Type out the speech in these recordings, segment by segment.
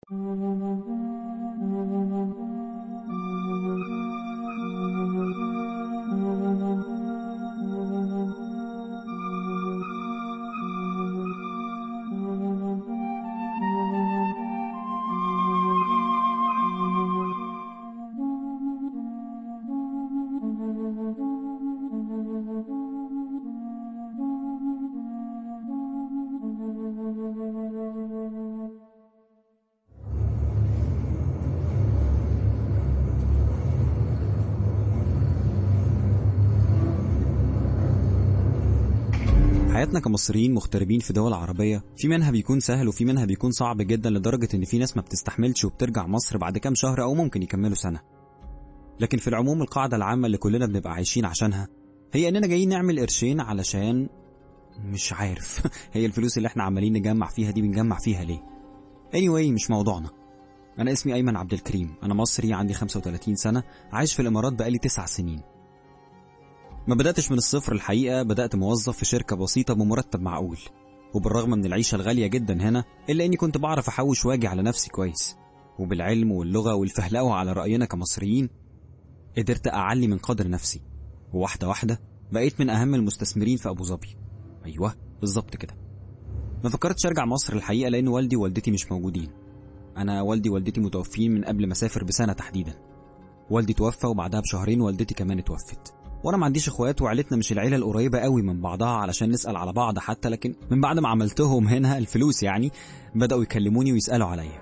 حياتنا كمصريين مغتربين في دول عربية في منها بيكون سهل وفي منها بيكون صعب جدا لدرجة ان في ناس ما بتستحملش وبترجع مصر بعد كام شهر او ممكن يكملوا سنة لكن في العموم القاعدة العامة اللي كلنا بنبقى عايشين عشانها هي اننا جايين نعمل قرشين علشان مش عارف هي الفلوس اللي احنا عمالين نجمع فيها دي بنجمع فيها ليه anyway مش موضوعنا انا اسمي ايمن عبد الكريم انا مصري عندي 35 سنة عايش في الامارات بقالي 9 سنين ما بدأتش من الصفر الحقيقة بدأت موظف في شركة بسيطة بمرتب معقول وبالرغم من العيشة الغالية جدا هنا إلا إني كنت بعرف أحوش واجي على نفسي كويس وبالعلم واللغة والفهلوة على رأينا كمصريين قدرت أعلي من قدر نفسي وواحدة واحدة بقيت من أهم المستثمرين في أبو ظبي أيوه بالظبط كده ما فكرتش أرجع مصر الحقيقة لأن والدي ووالدتي مش موجودين أنا والدي ووالدتي متوفين من قبل ما أسافر بسنة تحديدا والدي توفى وبعدها بشهرين والدتي كمان اتوفت وانا ما عنديش اخوات وعيلتنا مش العيله القريبه قوي من بعضها علشان نسال على بعض حتى لكن من بعد ما عملتهم هنا الفلوس يعني بداوا يكلموني ويسالوا عليا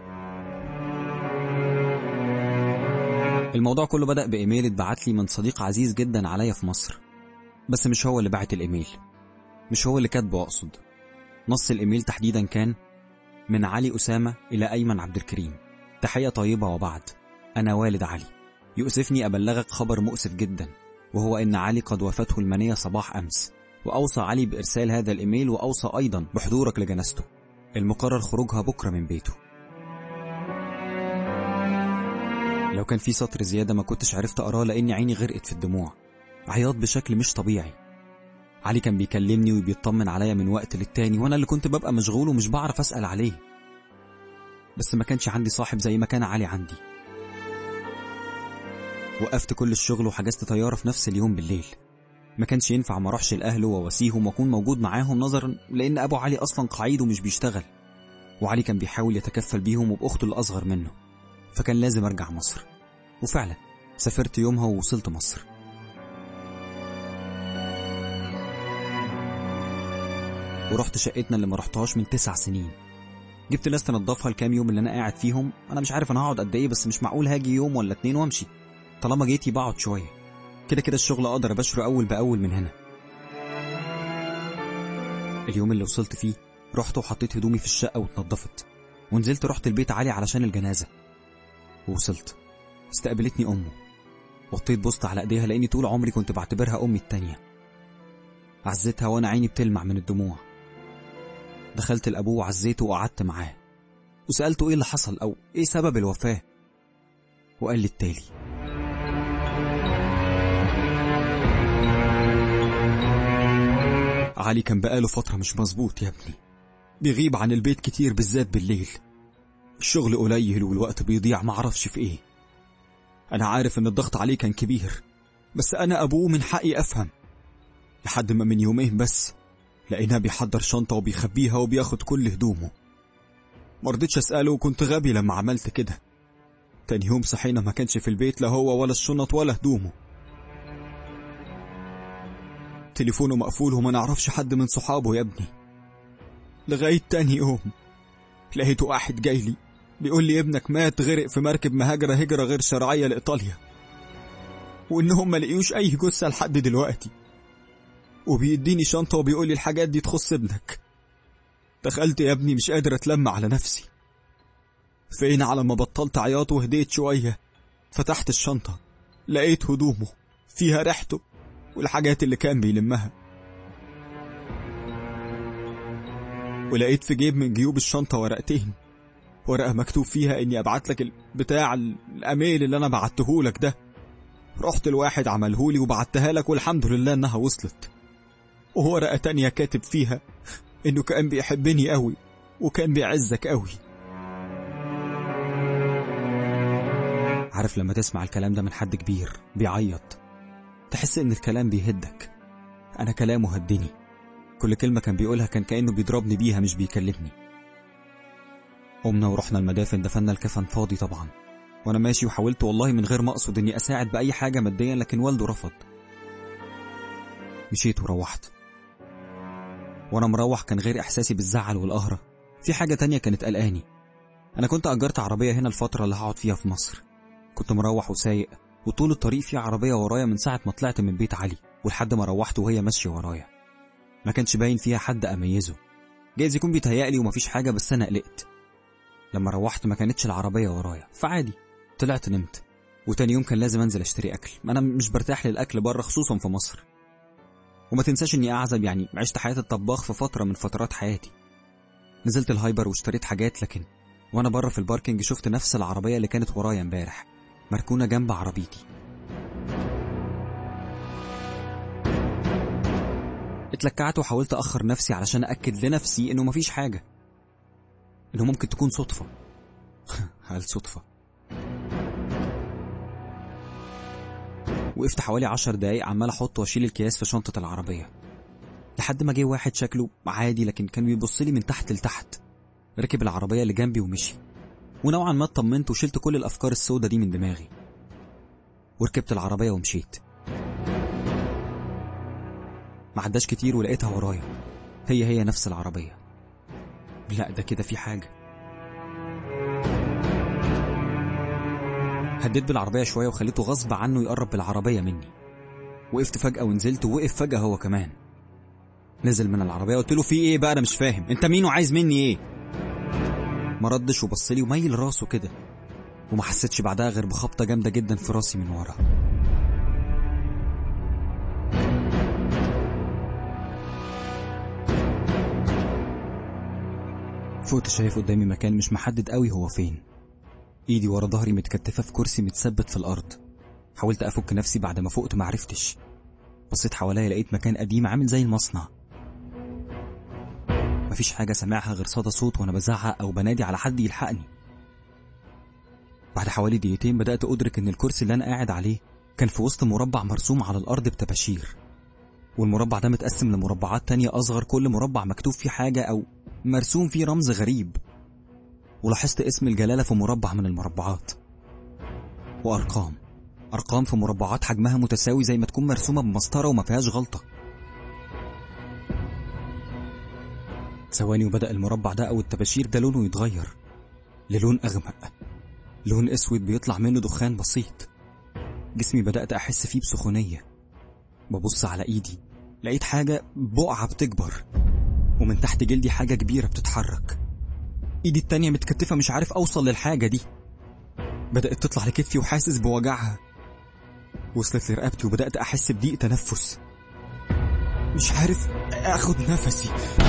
الموضوع كله بدا بايميل اتبعت لي من صديق عزيز جدا عليا في مصر بس مش هو اللي بعت الايميل مش هو اللي كاتبه اقصد نص الايميل تحديدا كان من علي اسامه الى ايمن عبد الكريم تحيه طيبه وبعد انا والد علي يؤسفني ابلغك خبر مؤسف جدا وهو إن علي قد وافته المنية صباح أمس وأوصى علي بإرسال هذا الإيميل وأوصى أيضا بحضورك لجنازته المقرر خروجها بكرة من بيته لو كان في سطر زيادة ما كنتش عرفت أقراه لأني عيني غرقت في الدموع عياط بشكل مش طبيعي علي كان بيكلمني وبيطمن عليا من وقت للتاني وأنا اللي كنت ببقى مشغول ومش بعرف أسأل عليه بس ما كانش عندي صاحب زي ما كان علي عندي وقفت كل الشغل وحجزت طيارة في نفس اليوم بالليل ما كانش ينفع ما اروحش لأهله وواسيهم واكون موجود معاهم نظرا لأن أبو علي أصلا قعيد ومش بيشتغل وعلي كان بيحاول يتكفل بيهم وبأخته الأصغر منه فكان لازم أرجع مصر وفعلا سافرت يومها ووصلت مصر ورحت شقتنا اللي ما رحتهاش من تسع سنين جبت ناس تنضفها الكام يوم اللي انا قاعد فيهم انا مش عارف انا هقعد قد ايه بس مش معقول هاجي يوم ولا اتنين وامشي طالما جيتي بقعد شويه كده كده الشغل اقدر ابشره اول باول من هنا اليوم اللي وصلت فيه رحت وحطيت هدومي في الشقه واتنضفت ونزلت رحت البيت علي علشان الجنازه ووصلت استقبلتني امه وطيت بوست على ايديها لاني طول عمري كنت بعتبرها امي التانيه عزتها وانا عيني بتلمع من الدموع دخلت لابوه وعزيته وقعدت معاه وسالته ايه اللي حصل او ايه سبب الوفاه وقال لي التالي علي كان بقاله فترة مش مظبوط يا ابني بيغيب عن البيت كتير بالذات بالليل الشغل قليل والوقت بيضيع معرفش في ايه انا عارف ان الضغط عليه كان كبير بس انا ابوه من حقي افهم لحد ما من يومين بس لقيناه بيحضر شنطة وبيخبيها وبياخد كل هدومه مرضتش اسأله وكنت غبي لما عملت كده تاني يوم صحينا ما كانش في البيت لا هو ولا الشنط ولا هدومه تليفونه مقفول وما نعرفش حد من صحابه يا ابني لغاية تاني يوم لقيته واحد جاي لي بيقول لي ابنك مات غرق في مركب مهاجرة هجرة غير شرعية لإيطاليا وإنهم ما لقيوش أي جثة لحد دلوقتي وبيديني شنطة وبيقول لي الحاجات دي تخص ابنك دخلت يا ابني مش قادر أتلم على نفسي فين على ما بطلت عياط وهديت شوية فتحت الشنطة لقيت هدومه فيها ريحته والحاجات اللي كان بيلمها ولقيت في جيب من جيوب الشنطة ورقتين ورقة مكتوب فيها اني ابعت لك بتاع الاميل اللي انا بعته لك ده رحت الواحد عملهولي وبعتها لك والحمد لله انها وصلت وورقة تانية كاتب فيها انه كان بيحبني قوي وكان بيعزك قوي عارف لما تسمع الكلام ده من حد كبير بيعيط تحس ان الكلام بيهدك انا كلامه هدني كل كلمة كان بيقولها كان كأنه بيضربني بيها مش بيكلمني قمنا ورحنا المدافن دفنا الكفن فاضي طبعا وانا ماشي وحاولت والله من غير ما اقصد اني اساعد باي حاجة ماديا لكن والده رفض مشيت وروحت وانا مروح كان غير احساسي بالزعل والقهرة في حاجة تانية كانت قلقاني انا كنت اجرت عربية هنا الفترة اللي هقعد فيها في مصر كنت مروح وسايق وطول الطريق في عربية ورايا من ساعة ما طلعت من بيت علي ولحد ما روحت وهي ماشية ورايا ما كانش باين فيها حد أميزه جايز يكون بيتهيألي ومفيش حاجة بس أنا قلقت لما روحت ما كانتش العربية ورايا فعادي طلعت نمت وتاني يوم كان لازم أنزل أشتري أكل أنا مش برتاح للأكل بره خصوصا في مصر وما تنساش إني أعزب يعني عشت حياة الطباخ في فترة من فترات حياتي نزلت الهايبر واشتريت حاجات لكن وأنا بره في الباركينج شفت نفس العربية اللي كانت ورايا امبارح مركونة جنب عربيتي اتلكعت وحاولت أخر نفسي علشان أأكد لنفسي إنه مفيش حاجة إنه ممكن تكون صدفة هل صدفة وقفت حوالي عشر دقايق عمال أحط وأشيل الأكياس في شنطة العربية لحد ما جه واحد شكله عادي لكن كان بيبص لي من تحت لتحت ركب العربية اللي جنبي ومشي ونوعا ما اطمنت وشلت كل الأفكار السودة دي من دماغي وركبت العربية ومشيت ما عداش كتير ولقيتها ورايا هي هي نفس العربية لا ده كده في حاجة هديت بالعربية شوية وخليته غصب عنه يقرب بالعربية مني وقفت فجأة ونزلت ووقف فجأة هو كمان نزل من العربية قلت له في ايه بقى انا مش فاهم انت مين وعايز مني ايه ما ردش وبص لي وميل راسه كده وما حسيتش بعدها غير بخبطة جامدة جدا في راسي من ورا فوقت شايف قدامي مكان مش محدد قوي هو فين ايدي ورا ظهري متكتفة في كرسي متثبت في الأرض حاولت أفك نفسي بعد ما فقت معرفتش بصيت حواليا لقيت مكان قديم عامل زي المصنع مفيش حاجة سامعها غير صدى صوت وأنا بزعق أو بنادي على حد يلحقني بعد حوالي دقيقتين بدأت أدرك إن الكرسي اللي أنا قاعد عليه كان في وسط مربع مرسوم على الأرض بتباشير والمربع ده متقسم لمربعات تانية أصغر كل مربع مكتوب فيه حاجة أو مرسوم فيه رمز غريب ولاحظت اسم الجلالة في مربع من المربعات وأرقام أرقام في مربعات حجمها متساوي زي ما تكون مرسومة بمسطرة وما فيهاش غلطة ثواني وبدأ المربع ده أو التباشير ده لونه يتغير للون أغمق لون أسود بيطلع منه دخان بسيط جسمي بدأت أحس فيه بسخونية ببص على إيدي لقيت حاجة بقعة بتكبر ومن تحت جلدي حاجة كبيرة بتتحرك إيدي التانية متكتفة مش عارف أوصل للحاجة دي بدأت تطلع لكتفي وحاسس بوجعها وصلت لرقبتي وبدأت أحس بضيق تنفس مش عارف أخد نفسي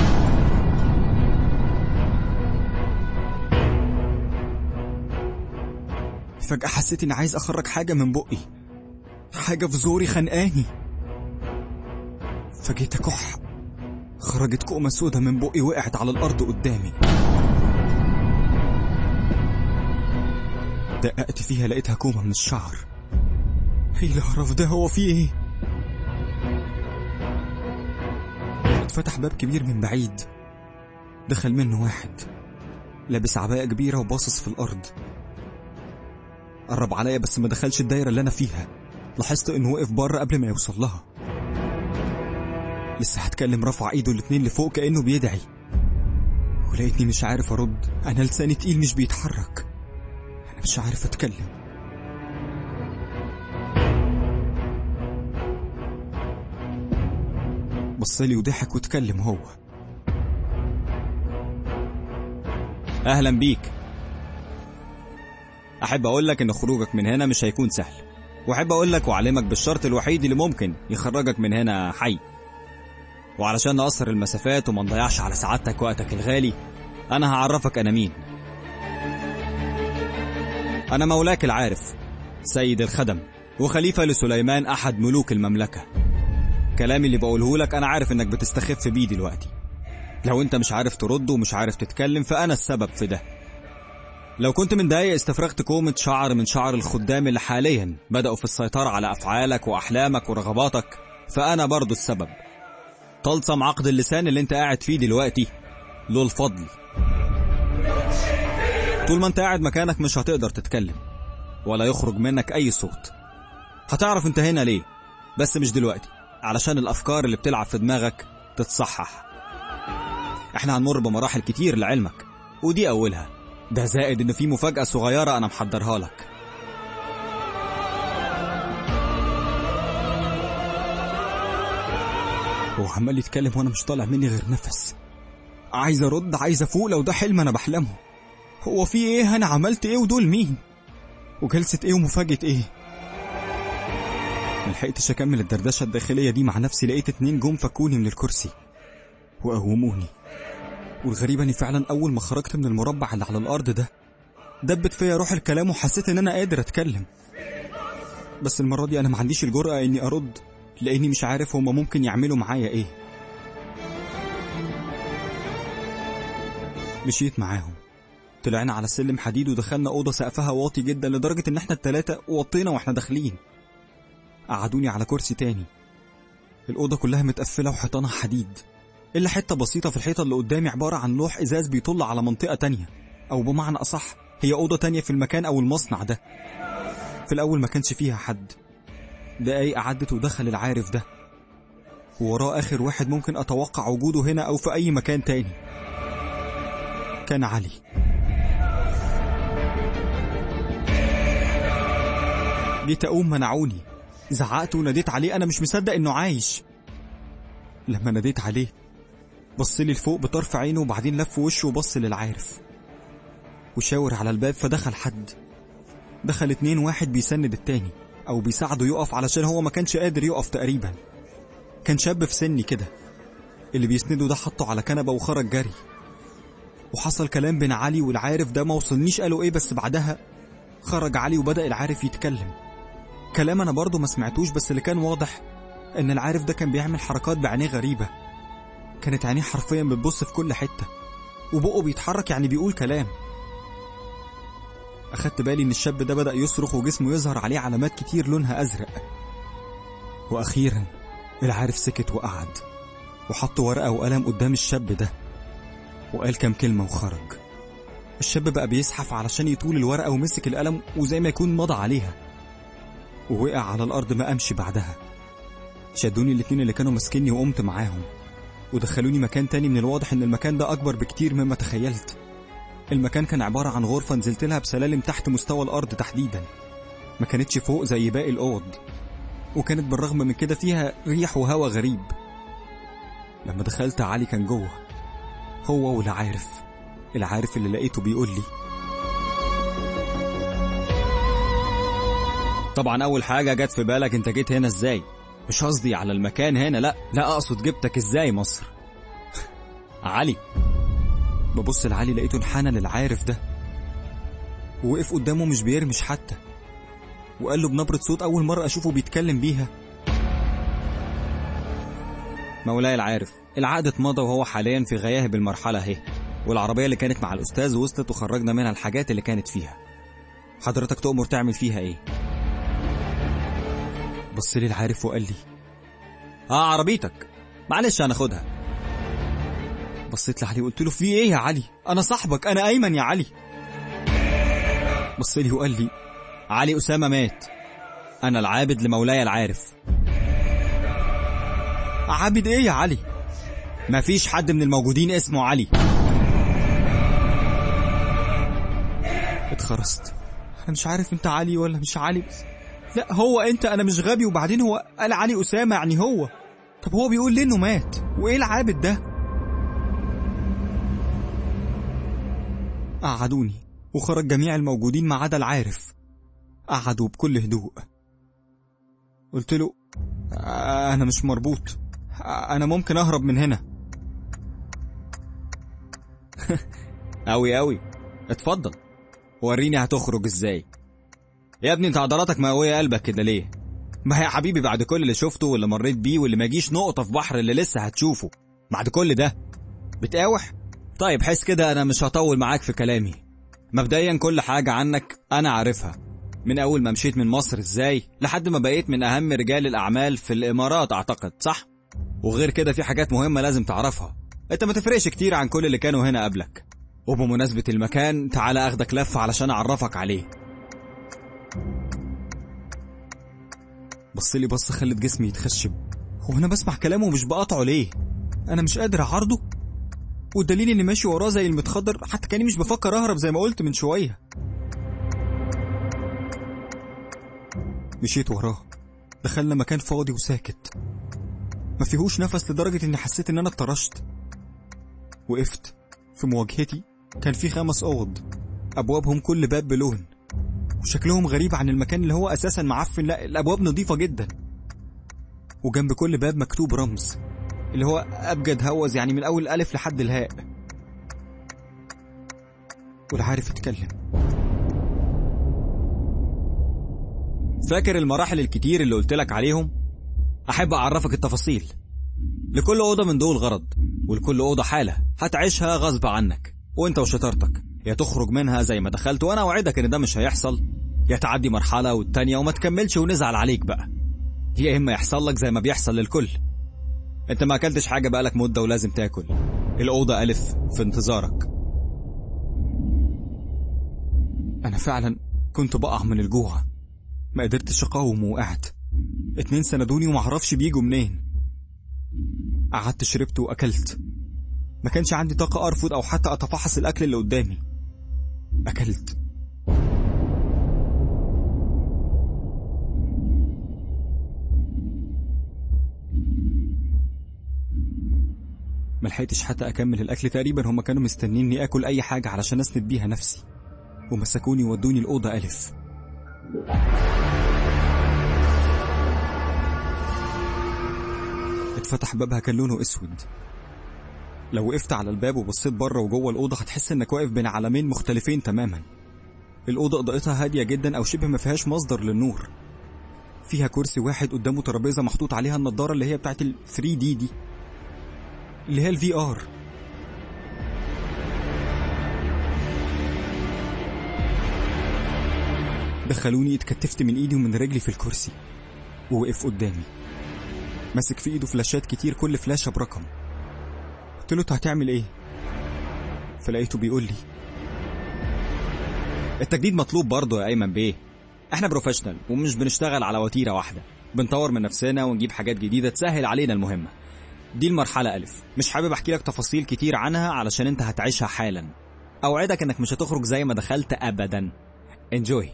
فجأة حسيت إني عايز أخرج حاجة من بقي حاجة في زوري خنقاني فجيت أكح خرجت كومة سودا من بقي وقعت على الأرض قدامي دققت فيها لقيتها كومة من الشعر ايه القرف ده هو فيه ايه اتفتح باب كبير من بعيد دخل منه واحد لابس عباية كبيرة وباصص في الأرض قرب عليا بس ما دخلش الدايرة اللي أنا فيها لاحظت إنه وقف بره قبل ما يوصل لها لسه هتكلم رفع ايده الاتنين لفوق كأنه بيدعي ولقيتني مش عارف أرد أنا لساني تقيل مش بيتحرك أنا مش عارف أتكلم بصلي وضحك واتكلم هو أهلا بيك أحب أقول لك إن خروجك من هنا مش هيكون سهل وأحب أقول لك وأعلمك بالشرط الوحيد اللي ممكن يخرجك من هنا حي وعلشان نقصر المسافات وما نضيعش على سعادتك وقتك الغالي أنا هعرفك أنا مين أنا مولاك العارف سيد الخدم وخليفة لسليمان أحد ملوك المملكة كلامي اللي بقوله لك أنا عارف إنك بتستخف بيه دلوقتي لو أنت مش عارف ترد ومش عارف تتكلم فأنا السبب في ده لو كنت من دقايق استفرغت كومة شعر من شعر الخدام اللي حاليا بدأوا في السيطرة على أفعالك وأحلامك ورغباتك فأنا برضو السبب طلسم عقد اللسان اللي انت قاعد فيه دلوقتي له الفضل طول ما انت قاعد مكانك مش هتقدر تتكلم ولا يخرج منك أي صوت هتعرف انت هنا ليه بس مش دلوقتي علشان الأفكار اللي بتلعب في دماغك تتصحح احنا هنمر بمراحل كتير لعلمك ودي أولها ده زائد إن في مفاجأة صغيرة أنا محضرها لك هو عمال يتكلم وأنا مش طالع مني غير نفس عايز أرد عايز أفوق لو ده حلم أنا بحلمه هو في إيه أنا عملت إيه ودول مين وجلسة إيه ومفاجأة إيه ملحقتش أكمل الدردشة الداخلية دي مع نفسي لقيت اتنين جم فكوني من الكرسي وقوموني والغريبة اني فعلا اول ما خرجت من المربع اللي على الارض ده دبت فيا روح الكلام وحسيت ان انا قادر اتكلم بس المرة دي انا ما عنديش الجرأة اني ارد لاني مش عارف هما ممكن يعملوا معايا ايه مشيت معاهم طلعنا على سلم حديد ودخلنا أوضة سقفها واطي جدا لدرجة إن احنا التلاتة وطينا واحنا داخلين قعدوني على كرسي تاني الأوضة كلها متقفلة وحيطانها حديد إلا حتة بسيطة في الحيطة اللي قدامي عبارة عن لوح إزاز بيطل على منطقة تانية أو بمعنى أصح هي أوضة تانية في المكان أو المصنع ده في الأول ما كانش فيها حد دقايق عدت ودخل العارف ده ووراه آخر واحد ممكن أتوقع وجوده هنا أو في أي مكان تاني كان علي جيت أقوم منعوني زعقت وناديت عليه أنا مش مصدق إنه عايش لما ناديت عليه بص لي لفوق بطرف عينه وبعدين لف وشه وبص للعارف وشاور على الباب فدخل حد دخل اتنين واحد بيسند التاني أو بيساعده يقف علشان هو ما كانش قادر يقف تقريبا كان شاب في سني كده اللي بيسنده ده حطه على كنبة وخرج جري وحصل كلام بين علي والعارف ده ما وصلنيش قالوا ايه بس بعدها خرج علي وبدأ العارف يتكلم كلام انا برضه ما سمعتوش بس اللي كان واضح ان العارف ده كان بيعمل حركات بعينيه غريبة كانت عينيه حرفيا بتبص في كل حتة وبقه بيتحرك يعني بيقول كلام أخدت بالي إن الشاب ده بدأ يصرخ وجسمه يظهر عليه علامات كتير لونها أزرق وأخيرا العارف سكت وقعد وحط ورقة وقلم قدام الشاب ده وقال كام كلمة وخرج الشاب بقى بيزحف علشان يطول الورقة ومسك القلم وزي ما يكون مضى عليها ووقع على الأرض ما أمشي بعدها شدوني الاتنين اللي كانوا ماسكيني وقمت معاهم ودخلوني مكان تاني من الواضح ان المكان ده اكبر بكتير مما تخيلت المكان كان عبارة عن غرفة نزلت لها بسلالم تحت مستوى الأرض تحديدا ما كانتش فوق زي باقي الأوض وكانت بالرغم من كده فيها ريح وهوا غريب لما دخلت علي كان جوه هو والعارف العارف اللي لقيته بيقول لي طبعا أول حاجة جت في بالك أنت جيت هنا إزاي مش قصدي على المكان هنا لا لا أقصد جبتك إزاي مصر علي ببص لعلي لقيته انحنى للعارف ده ووقف قدامه مش بيرمش حتى وقال له بنبرة صوت أول مرة أشوفه بيتكلم بيها مولاي العارف العقد اتمضى وهو حاليا في غياهب المرحلة اهي والعربية اللي كانت مع الأستاذ وصلت وخرجنا منها الحاجات اللي كانت فيها حضرتك تؤمر تعمل فيها ايه بص لي العارف وقال لي اه عربيتك معلش هناخدها بصيت لعلي وقلت له في ايه يا علي انا صاحبك انا ايمن يا علي بص لي وقال لي علي اسامه مات انا العابد لمولاي العارف عابد ايه يا علي مفيش حد من الموجودين اسمه علي اتخرست انا مش عارف انت علي ولا مش علي بس لا هو انت انا مش غبي وبعدين هو قال علي اسامه يعني هو طب هو بيقول ليه انه مات وايه العابد ده قعدوني وخرج جميع الموجودين ما عدا العارف قعدوا بكل هدوء قلت له انا مش مربوط انا ممكن اهرب من هنا اوي اوي اتفضل وريني هتخرج ازاي يا ابني انت عضلاتك مقوية قلبك كده ليه ما يا حبيبي بعد كل اللي شفته واللي مريت بيه واللي ما يجيش نقطة في بحر اللي لسه هتشوفه بعد كل ده بتقاوح طيب حس كده انا مش هطول معاك في كلامي مبدئيا كل حاجة عنك أنا عارفها من أول ما مشيت من مصر إزاي لحد ما بقيت من أهم رجال الأعمال في الإمارات أعتقد صح؟ وغير كده في حاجات مهمة لازم تعرفها أنت ما تفرقش كتير عن كل اللي كانوا هنا قبلك وبمناسبة المكان تعالى أخدك لفة علشان أعرفك عليه بص لي بص خلت جسمي يتخشب هو أنا بسمع كلامه ومش بقاطعه ليه؟ أنا مش قادر أعارضه والدليل إني ماشي وراه زي المتخدر حتى كاني مش بفكر أهرب زي ما قلت من شوية مشيت وراه دخلنا مكان فاضي وساكت ما فيهوش نفس لدرجة إني حسيت إن أنا اتطرشت وقفت في مواجهتي كان في خمس أوض أبوابهم كل باب بلون وشكلهم غريب عن المكان اللي هو أساسا معفن لا الأبواب نظيفة جدا وجنب كل باب مكتوب رمز اللي هو أبجد هوز يعني من أول الألف لحد الهاء ولا عارف يتكلم فاكر المراحل الكتير اللي قلت لك عليهم أحب أعرفك التفاصيل لكل أوضة من دول غرض ولكل أوضة حالة هتعيشها غصب عنك وانت وشطارتك يا تخرج منها زي ما دخلت وانا اوعدك ان ده مش هيحصل يا تعدي مرحلة والتانية وما تكملش ونزعل عليك بقى يا اما يحصل لك زي ما بيحصل للكل انت ما اكلتش حاجة بقالك مدة ولازم تاكل الأوضة ألف في انتظارك أنا فعلا كنت بقع من الجوع ما قدرتش أقاوم ووقعت اتنين سندوني ومعرفش بيجوا منين قعدت شربت وأكلت ما كانش عندي طاقة أرفض أو حتى أتفحص الأكل اللي قدامي أكلت ملحقتش حتى أكمل الأكل تقريبا هما كانوا مستنيني آكل أي حاجة علشان أسند بيها نفسي ومسكوني ودوني الأوضة ألف اتفتح بابها كان لونه اسود لو وقفت على الباب وبصيت بره وجوه الأوضة هتحس إنك واقف بين عالمين مختلفين تماما الأوضة إضاءتها هادية جدا أو شبه ما فيهاش مصدر للنور فيها كرسي واحد قدامه ترابيزة محطوط عليها النضارة اللي هي بتاعت ال 3 دي دي اللي هي الفي ار دخلوني اتكتفت من ايدي ومن رجلي في الكرسي ووقف قدامي ماسك في ايده فلاشات كتير كل فلاشة برقم قلت له انت هتعمل ايه فلقيته بيقول لي التجديد مطلوب برضه يا ايمن بيه احنا بروفيشنال ومش بنشتغل على وتيره واحده بنطور من نفسنا ونجيب حاجات جديده تسهل علينا المهمه دي المرحله الف مش حابب احكي لك تفاصيل كتير عنها علشان انت هتعيشها حالا اوعدك انك مش هتخرج زي ما دخلت ابدا انجوي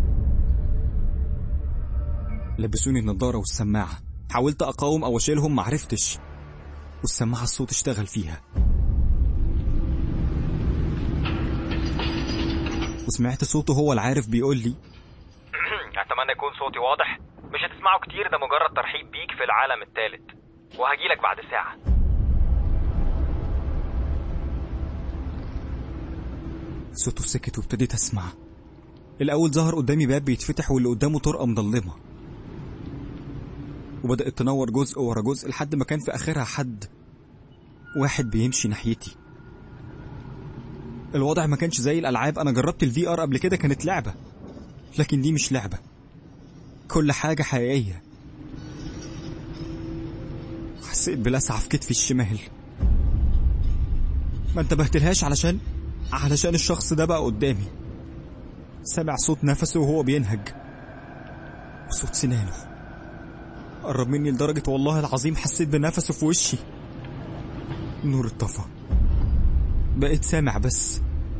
لبسوني النضاره والسماعه حاولت اقاوم او اشيلهم معرفتش والسماعه الصوت اشتغل فيها وسمعت صوته هو العارف بيقول لي اتمنى يكون صوتي واضح مش هتسمعه كتير ده مجرد ترحيب بيك في العالم الثالث وهجيلك بعد ساعة صوته سكت وابتديت اسمع الاول ظهر قدامي باب بيتفتح واللي قدامه طرقه مضلمه وبدات تنور جزء ورا جزء لحد ما كان في اخرها حد واحد بيمشي ناحيتي الوضع ما كانش زي الالعاب انا جربت الفي ار قبل كده كانت لعبه لكن دي مش لعبه كل حاجه حقيقيه حسيت بلسعه في كتفي الشمال ما انتبهتلهاش علشان علشان الشخص ده بقى قدامي سامع صوت نفسه وهو بينهج وصوت سنانه قرب مني لدرجة والله العظيم حسيت بنفسه في وشي النور اتطفى بقيت سامع بس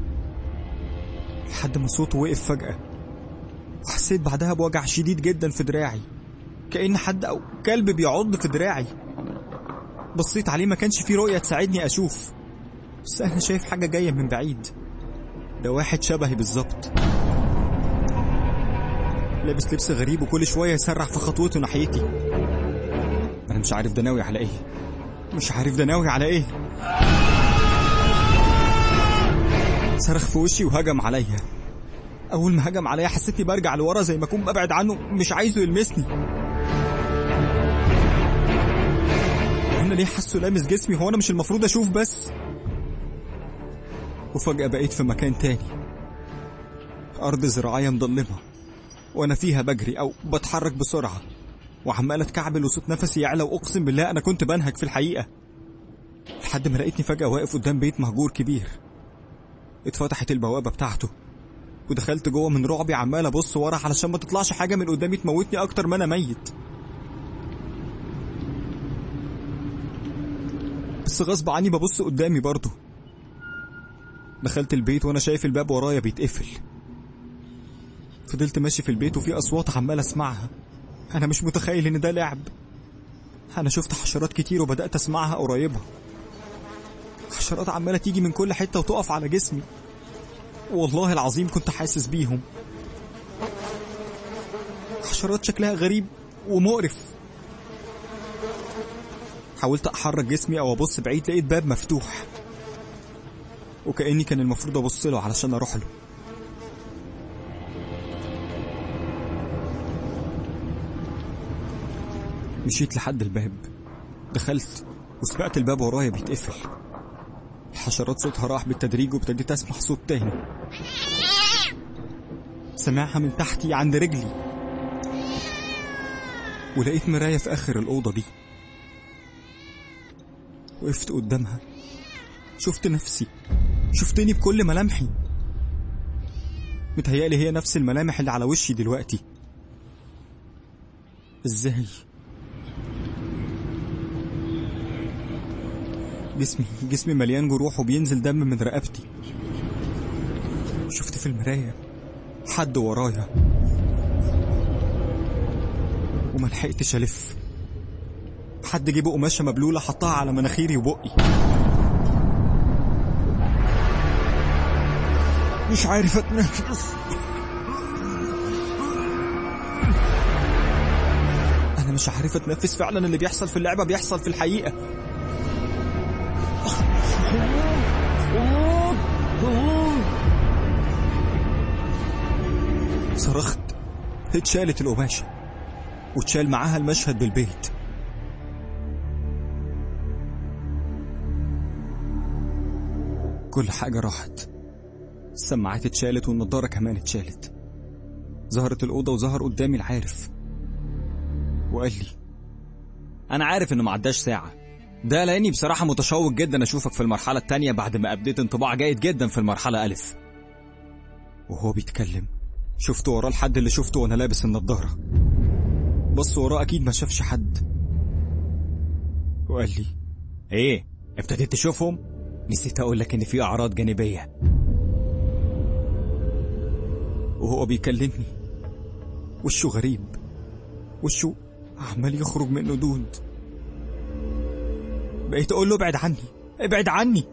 لحد ما صوته وقف فجأة وحسيت بعدها بوجع شديد جدا في دراعي كأن حد أو كلب بيعض في دراعي بصيت عليه ما كانش فيه رؤية تساعدني أشوف بس أنا شايف حاجة جاية من بعيد ده واحد شبهي بالظبط لابس لبس غريب وكل شوية يسرع في خطوته ناحيتي أنا مش عارف ده ناوي على إيه مش عارف ده ناوي على إيه صرخ في وشي وهجم عليا أول ما هجم عليا حسيتني برجع لورا زي ما أكون ببعد عنه مش عايزه يلمسني أنا ليه حاسه لامس جسمي هو أنا مش المفروض أشوف بس وفجأة بقيت في مكان تاني أرض زراعية مضلمة وأنا فيها بجري أو بتحرك بسرعة وعمال أتكعبل وصوت نفسي يعلى وأقسم بالله أنا كنت بنهج في الحقيقة لحد ما لقيتني فجأة واقف قدام بيت مهجور كبير اتفتحت البوابة بتاعته ودخلت جوه من رعبي عمال ابص ورا علشان ما تطلعش حاجه من قدامي تموتني اكتر ما انا ميت بس غصب عني ببص قدامي برضه دخلت البيت وانا شايف الباب ورايا بيتقفل فضلت ماشي في البيت وفي اصوات عمال اسمعها انا مش متخيل ان ده لعب انا شفت حشرات كتير وبدات اسمعها قريبه حشرات عماله تيجي من كل حته وتقف على جسمي والله العظيم كنت حاسس بيهم حشرات شكلها غريب ومقرف حاولت احرك جسمي او ابص بعيد لقيت باب مفتوح وكاني كان المفروض ابص له علشان اروح له مشيت لحد الباب دخلت وسمعت الباب ورايا بيتقفل الحشرات صوتها راح بالتدريج وابتديت اسمع صوت تاني سمعها من تحتي عند رجلي ولقيت مراية في آخر الأوضة دي وقفت قدامها شفت نفسي شفتني بكل ملامحي متهيألي هي نفس الملامح اللي على وشي دلوقتي ازاي جسمي جسمي مليان جروح وبينزل دم من رقبتي شفت في المراية حد ورايا وما لحقتش الف حد جيب قماشة مبلولة حطها على مناخيري وبقي مش عارف اتنفس انا مش عارف اتنفس فعلا اللي بيحصل في اللعبة بيحصل في الحقيقة صرخت اتشالت القماشة واتشال معاها المشهد بالبيت كل حاجة راحت السماعات اتشالت والنضارة كمان اتشالت ظهرت الأوضة وظهر قدامي العارف وقال لي أنا عارف إنه معداش ساعة ده لأني بصراحة متشوق جدا أشوفك في المرحلة التانية بعد ما أبديت انطباع جيد جدا في المرحلة ألف وهو بيتكلم شفت وراه الحد اللي شفته وأنا لابس النضارة بص وراه أكيد ما شافش حد وقال لي إيه ابتديت تشوفهم؟ نسيت أقول لك إن في أعراض جانبية وهو بيكلمني وشه غريب وشه عمال يخرج منه دود بقيت اقول له ابعد عني ابعد عني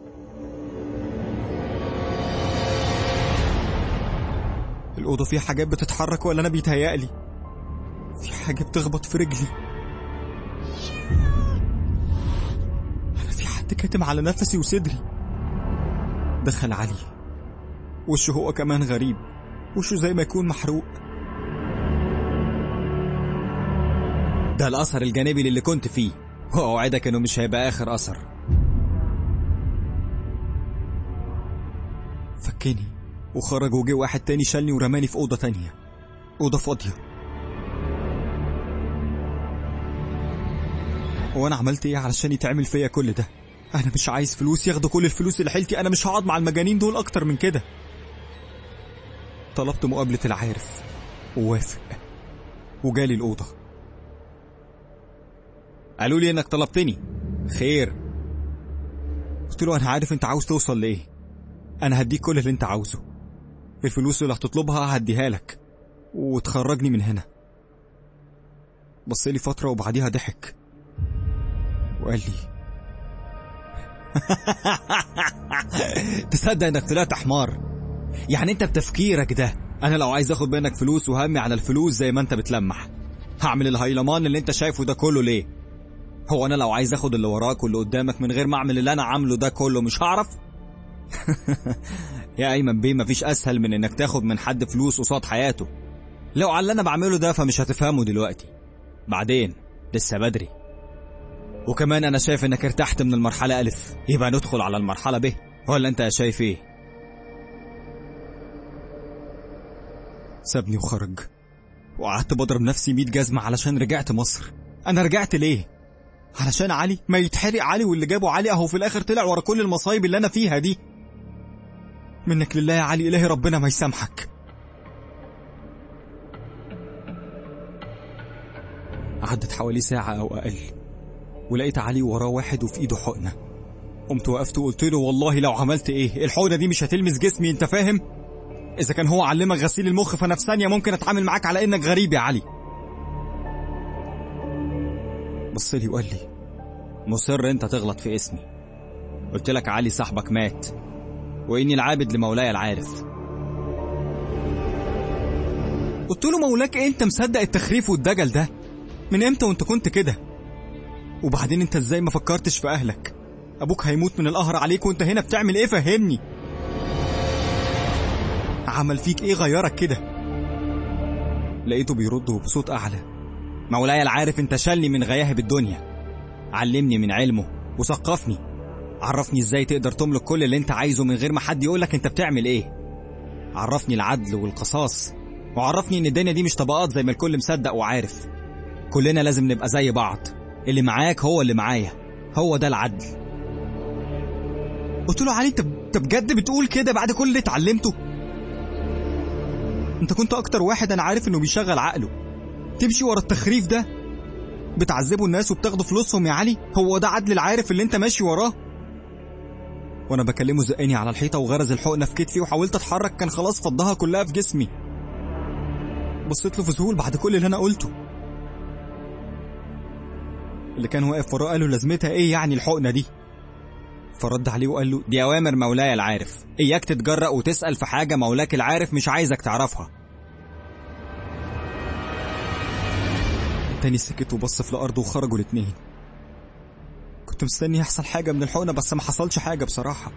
الأوضة فيها حاجات بتتحرك ولا أنا بيتهيألي في حاجة بتخبط في رجلي أنا في حد كاتم على نفسي وصدري دخل علي وشه هو كمان غريب وشه زي ما يكون محروق ده الأثر الجانبي اللي كنت فيه وأوعدك إنه مش هيبقى آخر أثر فكني وخرج وجه واحد تاني شالني ورماني في أوضة تانية أوضة فاضية وأنا عملت إيه علشان يتعمل فيا كل ده أنا مش عايز فلوس ياخدوا كل الفلوس اللي حيلتي أنا مش هقعد مع المجانين دول أكتر من كده طلبت مقابلة العارف ووافق وجالي الأوضة قالوا لي إنك طلبتني خير قلت له أنا عارف أنت عاوز توصل لإيه أنا هديك كل اللي أنت عاوزه الفلوس اللي هتطلبها هديها لك وتخرجني من هنا بص لي فترة وبعديها ضحك وقال لي تصدق انك طلعت حمار يعني انت بتفكيرك ده انا لو عايز اخد منك فلوس وهمي على الفلوس زي ما انت بتلمح هعمل الهيلمان اللي انت شايفه ده كله ليه هو انا لو عايز اخد اللي وراك واللي قدامك من غير ما اعمل اللي انا عامله ده كله مش هعرف يا ايمن بيه مفيش اسهل من انك تاخد من حد فلوس قصاد حياته لو على اللي انا بعمله ده فمش هتفهمه دلوقتي بعدين لسه بدري وكمان انا شايف انك ارتحت من المرحله الف يبقى ندخل على المرحله ب ولا انت شايف ايه سابني وخرج وقعدت بضرب نفسي 100 جزمة علشان رجعت مصر أنا رجعت ليه؟ علشان علي ما يتحرق علي واللي جابه علي أهو في الآخر طلع ورا كل المصايب اللي أنا فيها دي منك لله يا علي إلهي ربنا ما يسامحك عدت حوالي ساعة أو أقل ولقيت علي وراه واحد وفي إيده حقنة قمت وقفت وقلت له والله لو عملت إيه الحقنة دي مش هتلمس جسمي أنت فاهم؟ إذا كان هو علمك غسيل المخ فأنا في ثانية ممكن أتعامل معاك على إنك غريب يا علي بص لي وقال لي مصر أنت تغلط في اسمي قلت لك علي صاحبك مات وإني العابد لمولاي العارف قلت له مولاك إيه أنت مصدق التخريف والدجل ده من امتى وانت كنت كده وبعدين انت ازاي ما فكرتش في اهلك ابوك هيموت من القهر عليك وانت هنا بتعمل ايه فهمني عمل فيك ايه غيرك كده لقيته بيرد بصوت اعلى مولاي العارف انت شلني من غياهب الدنيا علمني من علمه وثقفني عرفني ازاي تقدر تملك كل اللي انت عايزه من غير ما حد يقولك انت بتعمل ايه عرفني العدل والقصاص وعرفني ان الدنيا دي مش طبقات زي ما الكل مصدق وعارف كلنا لازم نبقى زي بعض اللي معاك هو اللي معايا هو ده العدل قلت له علي انت انت بجد بتقول كده بعد كل اللي اتعلمته انت كنت اكتر واحد انا عارف انه بيشغل عقله تمشي ورا التخريف ده بتعذبوا الناس وبتاخدوا فلوسهم يا علي هو ده عدل العارف اللي انت ماشي وراه وانا بكلمه زقني على الحيطه وغرز الحقنه في كتفي وحاولت اتحرك كان خلاص فضها كلها في جسمي بصيت له في ذهول بعد كل اللي انا قلته اللي كان واقف وراه قال له لازمتها ايه يعني الحقنه دي فرد عليه وقال له دي اوامر مولاي العارف اياك تتجرأ وتسأل في حاجه مولاك العارف مش عايزك تعرفها التاني سكت وبص في الارض وخرجوا الاتنين كنت مستني يحصل حاجه من الحقنه بس ما حصلش حاجه بصراحه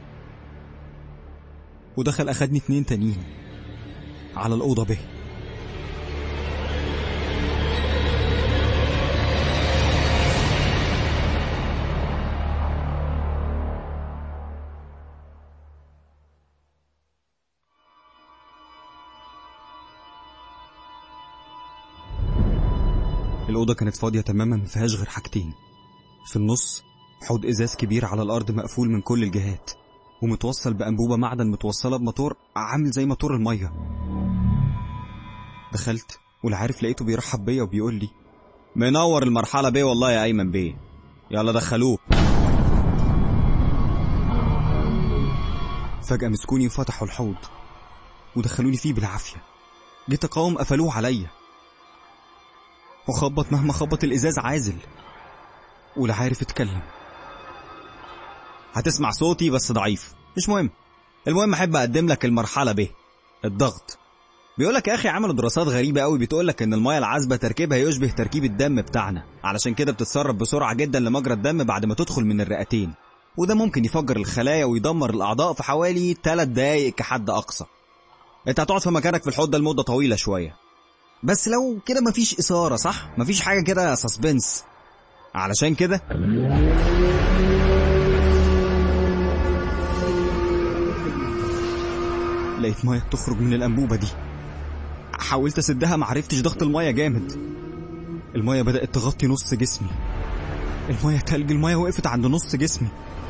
ودخل اخدني اتنين تانيين على الاوضه به الأوضة كانت فاضية تماما ما فيهاش غير حاجتين في النص حوض إزاز كبير على الأرض مقفول من كل الجهات ومتوصل بأنبوبة معدن متوصلة بموتور عامل زي موتور المية دخلت والعارف لقيته بيرحب بيا وبيقول لي منور المرحلة بيه والله يا أيمن بيه يلا دخلوه فجأة مسكوني وفتحوا الحوض ودخلوني فيه بالعافية جيت أقاوم قفلوه عليا وخبط مهما خبط الإزاز عازل ولا عارف اتكلم هتسمع صوتي بس ضعيف مش مهم المهم احب اقدم لك المرحله ب الضغط بيقولك يا اخي عملوا دراسات غريبه قوي بتقولك ان الميه العذبه تركيبها يشبه تركيب الدم بتاعنا علشان كده بتتسرب بسرعه جدا لمجرى الدم بعد ما تدخل من الرئتين وده ممكن يفجر الخلايا ويدمر الاعضاء في حوالي 3 دقايق كحد اقصى انت هتقعد في مكانك في الحوض ده لمده طويله شويه بس لو كده مفيش اثاره صح مفيش حاجه كده سسبنس علشان كده لقيت ميه بتخرج من الانبوبه دي حاولت اسدها معرفتش ضغط الميه جامد الميه بدات تغطي نص جسمي الميه تلج الميه وقفت عند نص جسمي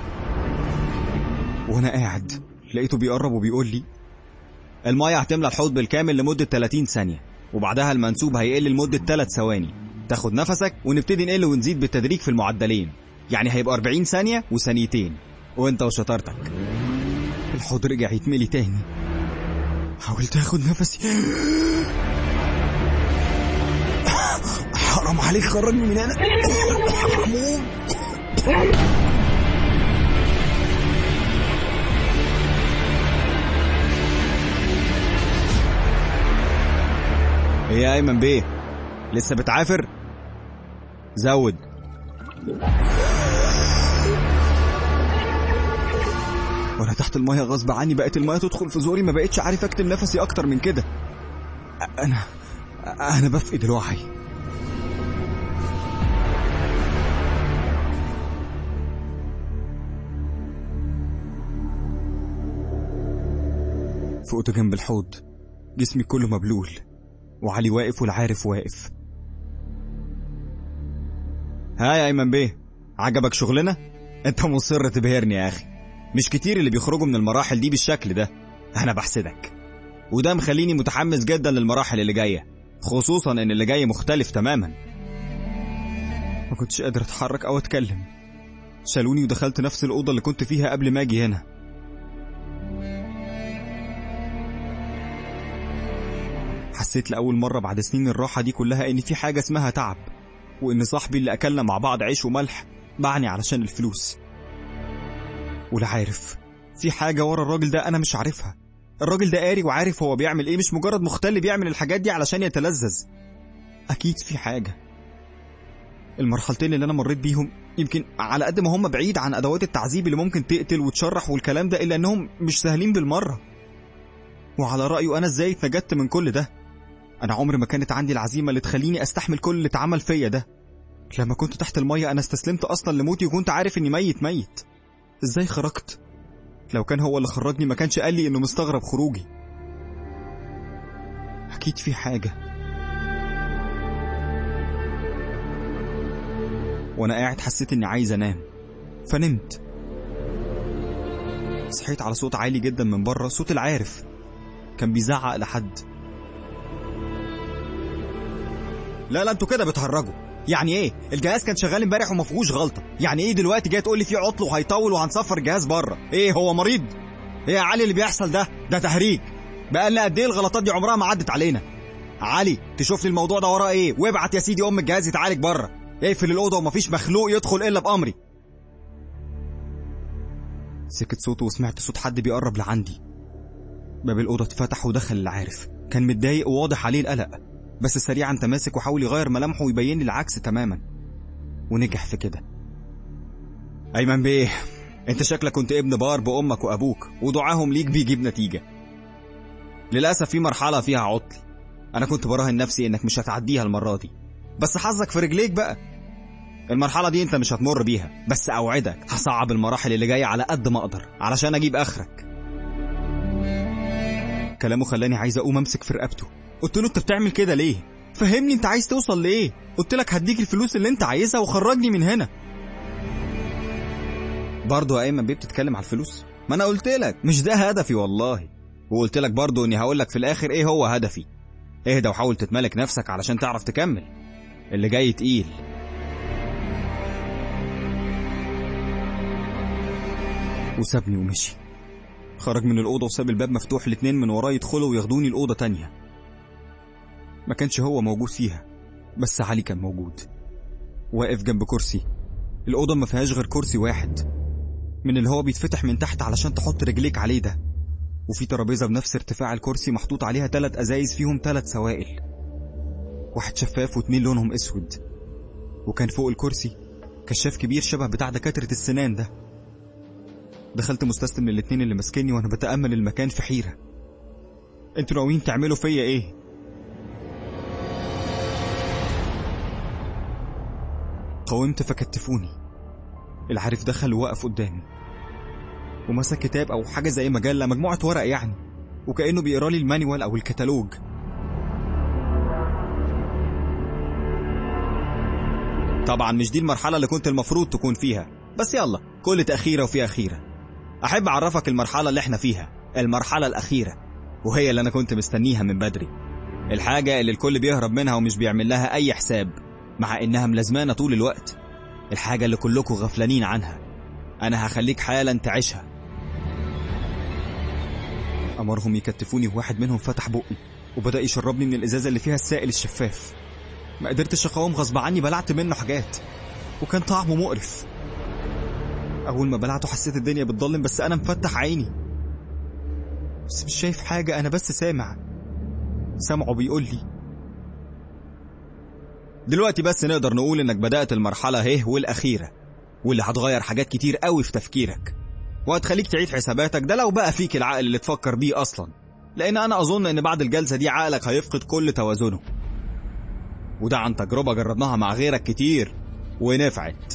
وانا قاعد لقيته بيقرب وبيقول لي الميه هتملى الحوض بالكامل لمده 30 ثانيه وبعدها المنسوب هيقل لمده 3 ثواني تاخد نفسك ونبتدي نقل ونزيد بالتدريج في المعدلين يعني هيبقى 40 ثانيه وثانيتين وانت وشطارتك الحوض رجع يتملي تاني حاولت اخد نفسي حرام عليك خرجني من هنا حموم ايه يا ايمن بيه لسه بتعافر زود وانا تحت الميه غصب عني بقت الميه تدخل في زوري ما بقتش عارف اكتم نفسي اكتر من كده انا انا بفقد الوعي فقت جنب الحوض جسمي كله مبلول وعلي واقف والعارف واقف ها يا ايمن بيه عجبك شغلنا انت مصر تبهرني يا اخي مش كتير اللي بيخرجوا من المراحل دي بالشكل ده انا بحسدك وده مخليني متحمس جدا للمراحل اللي جايه خصوصا ان اللي جاي مختلف تماما ما كنتش قادر اتحرك او اتكلم شالوني ودخلت نفس الاوضه اللي كنت فيها قبل ما اجي هنا حسيت لاول مره بعد سنين الراحه دي كلها ان في حاجه اسمها تعب وان صاحبي اللي اكلنا مع بعض عيش وملح باعني علشان الفلوس ولا عارف في حاجه ورا الراجل ده انا مش عارفها الراجل ده قاري وعارف هو بيعمل ايه مش مجرد مختل بيعمل الحاجات دي علشان يتلذذ اكيد في حاجه المرحلتين اللي انا مريت بيهم يمكن على قد ما هم بعيد عن ادوات التعذيب اللي ممكن تقتل وتشرح والكلام ده الا انهم مش سهلين بالمره وعلى رايه انا ازاي اتنجدت من كل ده انا عمري ما كانت عندي العزيمه اللي تخليني استحمل كل اللي اتعمل فيا ده لما كنت تحت الميه انا استسلمت اصلا لموتي وكنت عارف اني ميت ميت ازاي خرجت لو كان هو اللي خرجني ما كانش قال لي انه مستغرب خروجي اكيد في حاجه وانا قاعد حسيت اني عايز انام فنمت صحيت على صوت عالي جدا من بره صوت العارف كان بيزعق لحد لا لا انتوا كده بتهرجوا يعني ايه الجهاز كان شغال امبارح وما فيهوش غلطه يعني ايه دلوقتي جاي تقول لي في عطل وهيطول وهنصفر الجهاز بره ايه هو مريض ايه يا علي اللي بيحصل ده ده تهريج بقى لنا قد ايه الغلطات دي عمرها ما عدت علينا علي تشوف لي الموضوع ده وراه ايه وابعت يا سيدي ام الجهاز يتعالج بره اقفل الاوضه ومفيش مخلوق يدخل الا بامري سكت صوته وسمعت صوت حد بيقرب لعندي باب الاوضه اتفتح ودخل العارف كان متضايق وواضح عليه القلق بس سريعا تماسك وحاول يغير ملامحه ويبين لي العكس تماما ونجح في كده ايمن بيه انت شكلك كنت ابن بار بامك وابوك ودعاهم ليك بيجيب نتيجه للاسف في مرحله فيها عطل انا كنت براهن نفسي انك مش هتعديها المره دي بس حظك في رجليك بقى المرحله دي انت مش هتمر بيها بس اوعدك هصعب المراحل اللي جايه على قد ما اقدر علشان اجيب اخرك كلامه خلاني عايز اقوم امسك في رقبته قلت له انت بتعمل كده ليه فهمني انت عايز توصل لايه قلت لك هديك الفلوس اللي انت عايزها وخرجني من هنا برضه يا ايمن بيه بتتكلم على الفلوس ما انا قلت لك مش ده هدفي والله وقلت لك برضه اني هقول لك في الاخر ايه هو هدفي اهدى وحاول تتملك نفسك علشان تعرف تكمل اللي جاي تقيل وسابني ومشي خرج من الأوضة وساب الباب مفتوح الاتنين من وراه يدخلوا وياخدوني الأوضة تانية ما كانش هو موجود فيها بس علي كان موجود واقف جنب كرسي الأوضة ما فيهاش غير كرسي واحد من اللي هو بيتفتح من تحت علشان تحط رجليك عليه ده وفي ترابيزة بنفس ارتفاع الكرسي محطوط عليها تلات أزايز فيهم تلات سوائل واحد شفاف واتنين لونهم اسود وكان فوق الكرسي كشاف كبير شبه بتاع دكاترة السنان ده دخلت مستسلم للاتنين اللي ماسكيني وانا بتأمل المكان في حيرة انتوا ناويين تعملوا فيا ايه قاومت فكتفوني العارف دخل ووقف قدامي ومسك كتاب او حاجة زي مجلة مجموعة ورق يعني وكأنه بيقرا لي المانيوال او الكتالوج طبعا مش دي المرحلة اللي كنت المفروض تكون فيها بس يلا كل تأخيرة وفيها خيرة أحب أعرفك المرحلة اللي احنا فيها المرحلة الأخيرة وهي اللي أنا كنت مستنيها من بدري الحاجة اللي الكل بيهرب منها ومش بيعمل لها أي حساب مع إنها ملازمانة طول الوقت الحاجة اللي كلكم غفلانين عنها أنا هخليك حالا تعيشها أمرهم يكتفوني وواحد منهم فتح بقي وبدأ يشربني من الإزازة اللي فيها السائل الشفاف ما قدرتش أقاوم غصب عني بلعت منه حاجات وكان طعمه مقرف أول ما بلعته حسيت الدنيا بتضلم بس أنا مفتح عيني بس مش شايف حاجة أنا بس سامع سامعه بيقول لي دلوقتي بس نقدر نقول إنك بدأت المرحلة هيه والأخيرة واللي هتغير حاجات كتير قوي في تفكيرك وهتخليك تعيد حساباتك ده لو بقى فيك العقل اللي تفكر بيه أصلا لأن أنا أظن إن بعد الجلسة دي عقلك هيفقد كل توازنه وده عن تجربة جربناها مع غيرك كتير ونفعت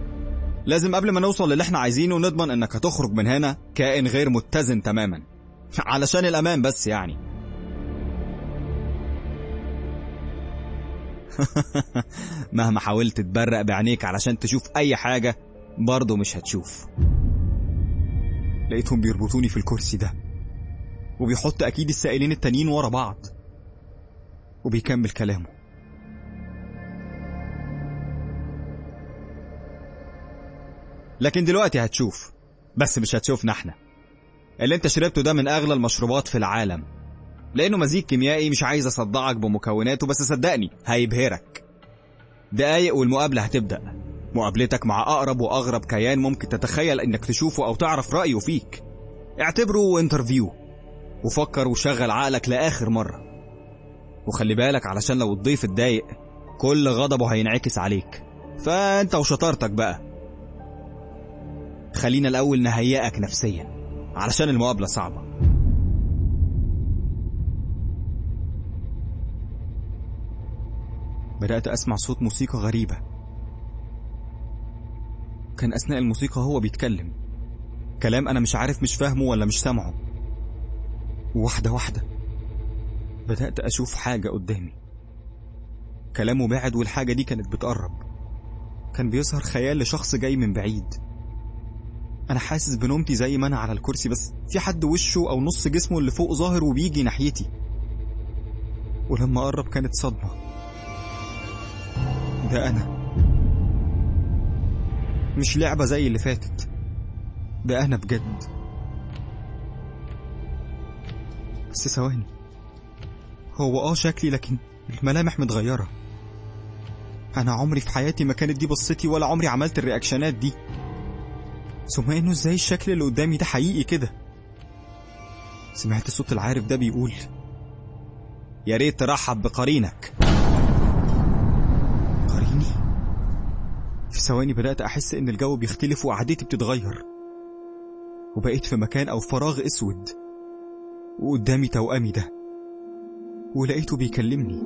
لازم قبل ما نوصل للي احنا عايزينه نضمن انك هتخرج من هنا كائن غير متزن تماما علشان الأمان بس يعني مهما حاولت تبرق بعينيك علشان تشوف أي حاجة برضه مش هتشوف لقيتهم بيربطوني في الكرسي ده وبيحط أكيد السائلين التانيين ورا بعض وبيكمل كلامه لكن دلوقتي هتشوف بس مش هتشوفنا احنا اللي انت شربته ده من اغلى المشروبات في العالم لانه مزيج كيميائي مش عايز اصدعك بمكوناته بس صدقني هيبهرك دقايق والمقابلة هتبدأ مقابلتك مع أقرب وأغرب كيان ممكن تتخيل إنك تشوفه أو تعرف رأيه فيك اعتبره انترفيو وفكر وشغل عقلك لآخر مرة وخلي بالك علشان لو الضيف اتضايق كل غضبه هينعكس عليك فأنت وشطارتك بقى خلينا الأول نهيئك نفسيا علشان المقابلة صعبة بدأت أسمع صوت موسيقى غريبة كان أثناء الموسيقى هو بيتكلم كلام أنا مش عارف مش فاهمه ولا مش سامعه واحدة واحدة بدأت أشوف حاجة قدامي كلامه بعد والحاجة دي كانت بتقرب كان بيظهر خيال لشخص جاي من بعيد أنا حاسس بنومتي زي ما أنا على الكرسي بس في حد وشه أو نص جسمه اللي فوق ظاهر وبيجي ناحيتي ولما قرب كانت صدمة ده أنا مش لعبة زي اللي فاتت ده أنا بجد بس ثواني هو اه شكلي لكن الملامح متغيرة أنا عمري في حياتي ما كانت دي بصتي ولا عمري عملت الرياكشنات دي ثم انه ازاي الشكل اللي قدامي ده حقيقي كده سمعت الصوت العارف ده بيقول يا ريت ترحب بقرينك قريني في ثواني بدأت أحس إن الجو بيختلف وقعدتي بتتغير وبقيت في مكان أو فراغ أسود وقدامي توأمي ده ولقيته بيكلمني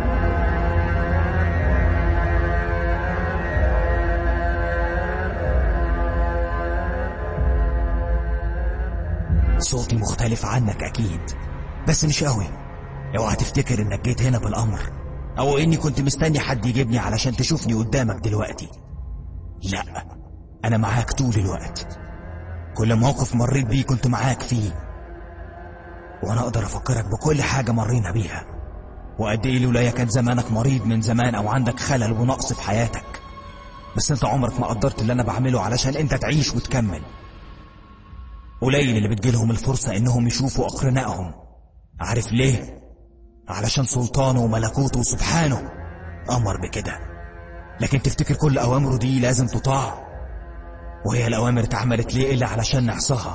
صوتي مختلف عنك أكيد بس مش قوي اوعى تفتكر إنك جيت هنا بالأمر أو إني كنت مستني حد يجيبني علشان تشوفني قدامك دلوقتي لا أنا معاك طول الوقت كل موقف مريت بيه كنت معاك فيه وأنا أقدر أفكرك بكل حاجة مرينا بيها وقد إيه لولايا كان زمانك مريض من زمان أو عندك خلل ونقص في حياتك بس أنت عمرك ما قدرت اللي أنا بعمله علشان أنت تعيش وتكمل قليل اللي بتجيلهم الفرصة إنهم يشوفوا أقرنائهم عارف ليه؟ علشان سلطانه وملكوته سبحانه أمر بكده لكن تفتكر كل أوامره دي لازم تطاع وهي الأوامر اتعملت ليه إلا علشان نعصاها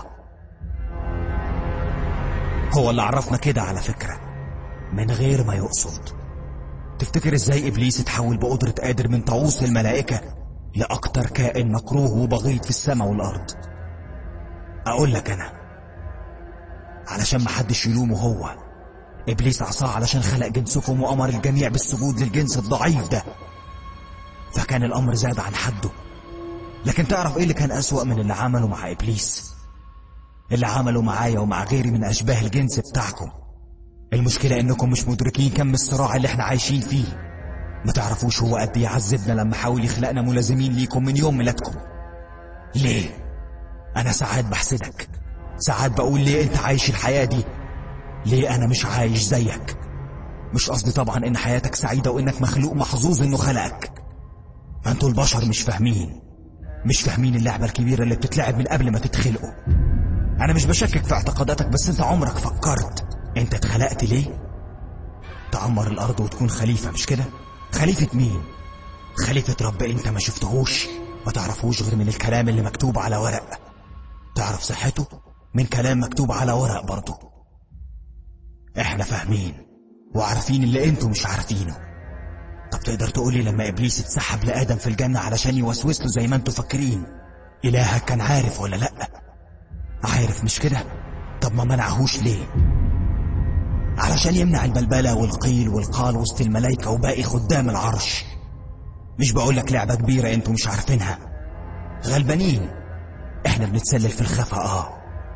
هو اللي عرفنا كده على فكرة من غير ما يقصد تفتكر ازاي إبليس اتحول بقدرة قادر من طاووس الملائكة لأكتر كائن مكروه وبغيض في السماء والأرض أقول لك أنا علشان محدش يلومه هو إبليس عصاه علشان خلق جنسكم وأمر الجميع بالسجود للجنس الضعيف ده فكان الأمر زاد عن حده لكن تعرف إيه اللي كان أسوأ من اللي عمله مع إبليس اللي عمله معايا ومع غيري من أشباه الجنس بتاعكم المشكلة إنكم مش مدركين كم الصراع اللي احنا عايشين فيه ما تعرفوش هو قد إيه عذبنا لما حاول يخلقنا ملازمين ليكم من يوم ميلادكم ليه؟ أنا ساعات بحسدك ساعات بقول ليه أنت عايش الحياة دي ليه أنا مش عايش زيك مش قصدي طبعا إن حياتك سعيدة وإنك مخلوق محظوظ إنه خلقك ما أنتوا البشر مش فاهمين مش فاهمين اللعبة الكبيرة اللي بتتلعب من قبل ما تتخلقوا أنا مش بشكك في اعتقاداتك بس أنت عمرك فكرت أنت اتخلقت ليه؟ تعمر الأرض وتكون خليفة مش كده؟ خليفة مين؟ خليفة رب أنت ما شفتهوش ما تعرفوش غير من الكلام اللي مكتوب على ورق تعرف صحته من كلام مكتوب على ورق برضه احنا فاهمين وعارفين اللي انتوا مش عارفينه طب تقدر تقولي لما ابليس اتسحب لادم في الجنه علشان يوسوس له زي ما انتوا فاكرين الهك كان عارف ولا لا عارف مش كده طب ما منعهوش ليه علشان يمنع البلبله والقيل والقال وسط الملايكه وباقي خدام العرش مش بقولك لعبه كبيره انتوا مش عارفينها غلبانين احنا بنتسلل في الخفا اه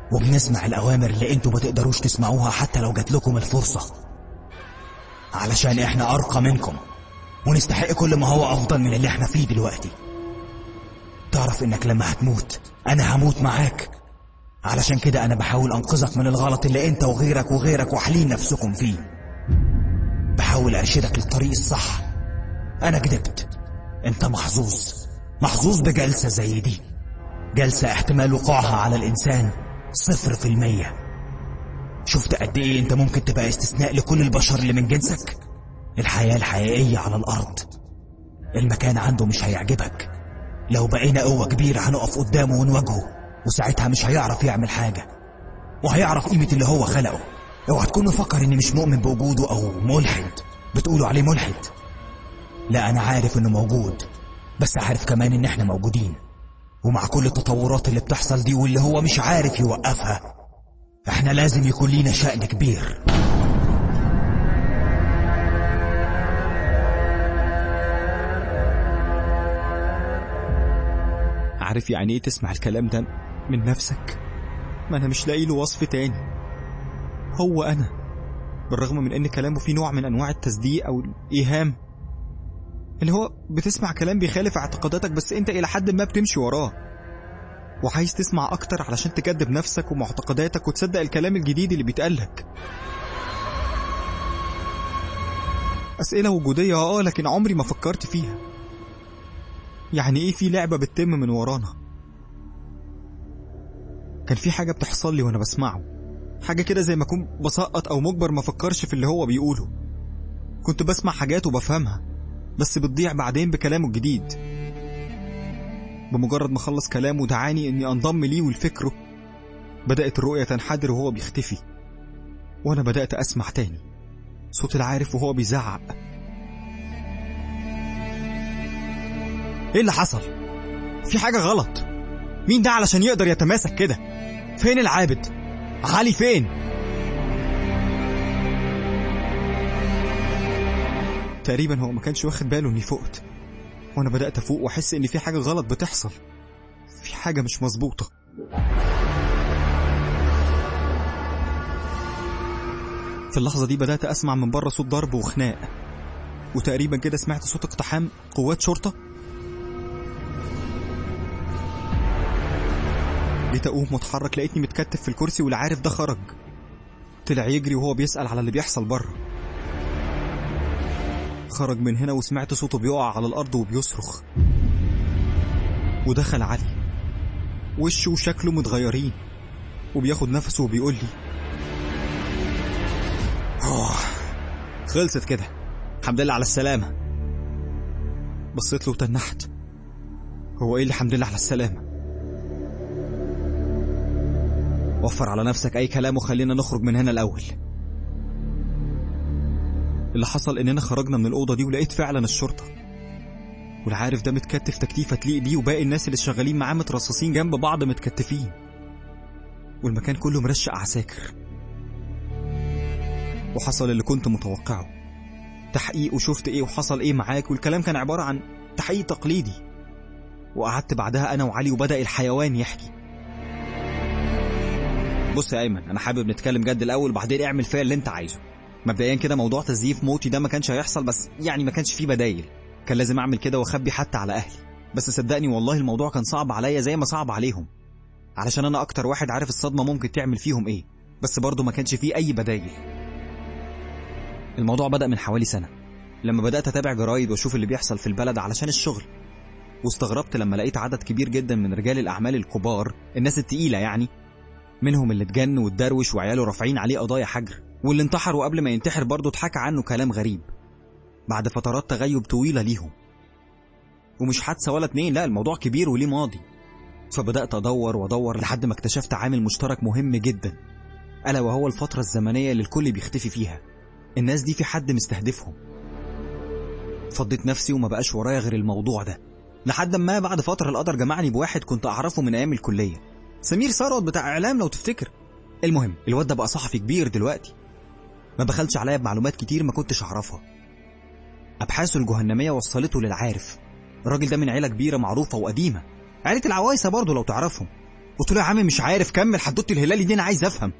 وبنسمع الأوامر اللي انتوا ما تقدروش تسمعوها حتى لو جات لكم الفرصة علشان احنا أرقى منكم ونستحق كل ما هو أفضل من اللي احنا فيه دلوقتي تعرف انك لما هتموت انا هموت معاك علشان كده انا بحاول انقذك من الغلط اللي انت وغيرك وغيرك واحلين نفسكم فيه بحاول ارشدك للطريق الصح انا كدبت انت محظوظ محظوظ بجلسة زي دي جلسة احتمال وقوعها على الانسان صفر في المية شفت قد ايه انت ممكن تبقى استثناء لكل البشر اللي من جنسك الحياة الحقيقية على الارض المكان عنده مش هيعجبك لو بقينا قوة كبيرة هنقف قدامه ونواجهه وساعتها مش هيعرف يعمل حاجة وهيعرف قيمة اللي هو خلقه اوعى تكون مفكر اني مش مؤمن بوجوده او ملحد بتقولوا عليه ملحد لا انا عارف انه موجود بس عارف كمان ان احنا موجودين ومع كل التطورات اللي بتحصل دي واللي هو مش عارف يوقفها احنا لازم يكون لينا شأن كبير عارف يعني ايه تسمع الكلام ده من نفسك ما انا مش لاقي له وصف تاني هو انا بالرغم من ان كلامه فيه نوع من انواع التصديق او الايهام اللي هو بتسمع كلام بيخالف اعتقاداتك بس انت الى حد ما بتمشي وراه وعايز تسمع اكتر علشان تكذب نفسك ومعتقداتك وتصدق الكلام الجديد اللي بيتقالك اسئله وجوديه اه لكن عمري ما فكرت فيها يعني ايه في لعبة بتتم من ورانا كان في حاجة بتحصل لي وانا بسمعه حاجة كده زي ما اكون بسقط او مجبر ما افكرش في اللي هو بيقوله كنت بسمع حاجات وبفهمها بس بتضيع بعدين بكلامه الجديد بمجرد ما خلص كلامه دعاني اني انضم ليه ولفكره بدأت الرؤية تنحدر وهو بيختفي وانا بدأت اسمع تاني صوت العارف وهو بيزعق ايه اللي حصل في حاجة غلط مين ده علشان يقدر يتماسك كده فين العابد علي فين تقريبا هو ما كانش واخد باله اني فقت وانا بدأت افوق واحس ان في حاجة غلط بتحصل في حاجة مش مظبوطة في اللحظة دي بدأت أسمع من بره صوت ضرب وخناق وتقريبا كده سمعت صوت اقتحام قوات شرطة جيت اقوم واتحرك لقيتني متكتف في الكرسي والعارف ده خرج طلع يجري وهو بيسأل على اللي بيحصل بره خرج من هنا وسمعت صوته بيقع على الأرض وبيصرخ ودخل علي وشه وشكله متغيرين وبياخد نفسه وبيقول لي "أوه، خلصت كده الحمد لله على السلامة بصيت له وتنحت هو ايه اللي الحمد لله على السلامة وفر على نفسك أي كلام وخلينا نخرج من هنا الأول اللي حصل إننا خرجنا من الأوضة دي ولقيت فعلا الشرطة والعارف ده متكتف تكتيفة تليق بيه وباقي الناس اللي شغالين معاه مترصصين جنب بعض متكتفين والمكان كله مرشق عساكر وحصل اللي كنت متوقعه تحقيق وشفت ايه وحصل ايه معاك والكلام كان عبارة عن تحقيق تقليدي وقعدت بعدها انا وعلي وبدأ الحيوان يحكي بص يا ايمن انا حابب نتكلم جد الاول وبعدين اعمل فيا اللي انت عايزه مبدئيا كده موضوع تزييف موتي ده ما كانش هيحصل بس يعني ما كانش فيه بدايل كان لازم اعمل كده واخبي حتى على اهلي بس صدقني والله الموضوع كان صعب عليا زي ما صعب عليهم علشان انا اكتر واحد عارف الصدمه ممكن تعمل فيهم ايه بس برضه ما كانش فيه اي بدايل الموضوع بدا من حوالي سنه لما بدات اتابع جرايد واشوف اللي بيحصل في البلد علشان الشغل واستغربت لما لقيت عدد كبير جدا من رجال الاعمال الكبار الناس التقيله يعني منهم اللي اتجن واتدروش وعياله رافعين عليه قضايا حجر واللي انتحر وقبل ما ينتحر برضه اتحكى عنه كلام غريب بعد فترات تغيب طويلة ليهم ومش حادثة ولا اتنين لا الموضوع كبير وليه ماضي فبدأت أدور وأدور لحد ما اكتشفت عامل مشترك مهم جدا ألا وهو الفترة الزمنية اللي الكل بيختفي فيها الناس دي في حد مستهدفهم فضيت نفسي وما بقاش ورايا غير الموضوع ده لحد ما بعد فترة القدر جمعني بواحد كنت أعرفه من أيام الكلية سمير ثروت بتاع إعلام لو تفتكر المهم الواد ده بقى صحفي كبير دلوقتي ما بخلش عليا بمعلومات كتير ما كنتش أعرفها أبحاثه الجهنمية وصلته للعارف الراجل ده من عيلة كبيرة معروفة وقديمة عيلة العوايسة برضه لو تعرفهم قلت له يا عم مش عارف كمل حدوته الهلالي دي انا عايز افهم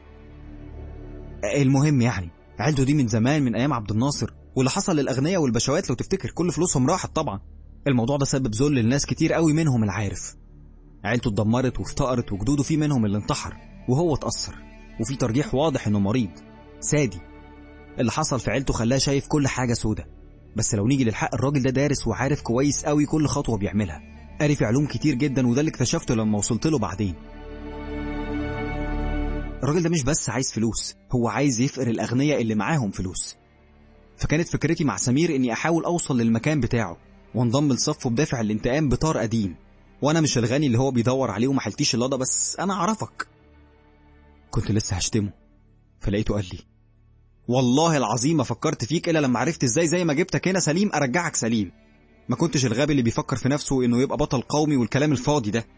المهم يعني عيلته دي من زمان من ايام عبد الناصر واللي حصل للاغنياء والبشوات لو تفتكر كل فلوسهم راحت طبعا الموضوع ده سبب ذل لناس كتير قوي منهم العارف عيلته اتدمرت وافتقرت وجدوده في منهم اللي انتحر وهو اتأثر وفي ترجيح واضح انه مريض سادي اللي حصل في عيلته خلاه شايف كل حاجة سودة بس لو نيجي للحق الراجل ده دارس وعارف كويس قوي كل خطوة بيعملها قاري في علوم كتير جدا وده اللي اكتشفته لما وصلت له بعدين الراجل ده مش بس عايز فلوس هو عايز يفقر الأغنياء اللي معاهم فلوس فكانت فكرتي مع سمير اني احاول اوصل للمكان بتاعه وانضم لصفه بدافع الانتقام بطار قديم وانا مش الغني اللي هو بيدور عليه وما حلتيش اللضا بس انا اعرفك كنت لسه هشتمه فلقيته قال لي والله العظيم ما فكرت فيك الا لما عرفت ازاي زي ما جبتك هنا سليم ارجعك سليم ما كنتش الغبي اللي بيفكر في نفسه انه يبقى بطل قومي والكلام الفاضي ده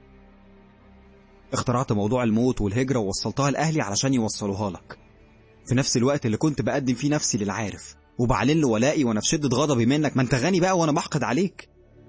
اخترعت موضوع الموت والهجرة ووصلتها لأهلي علشان يوصلوها لك في نفس الوقت اللي كنت بقدم فيه نفسي للعارف وبعلن له ولائي وانا في شدة غضبي منك ما انت غني بقى وانا بحقد عليك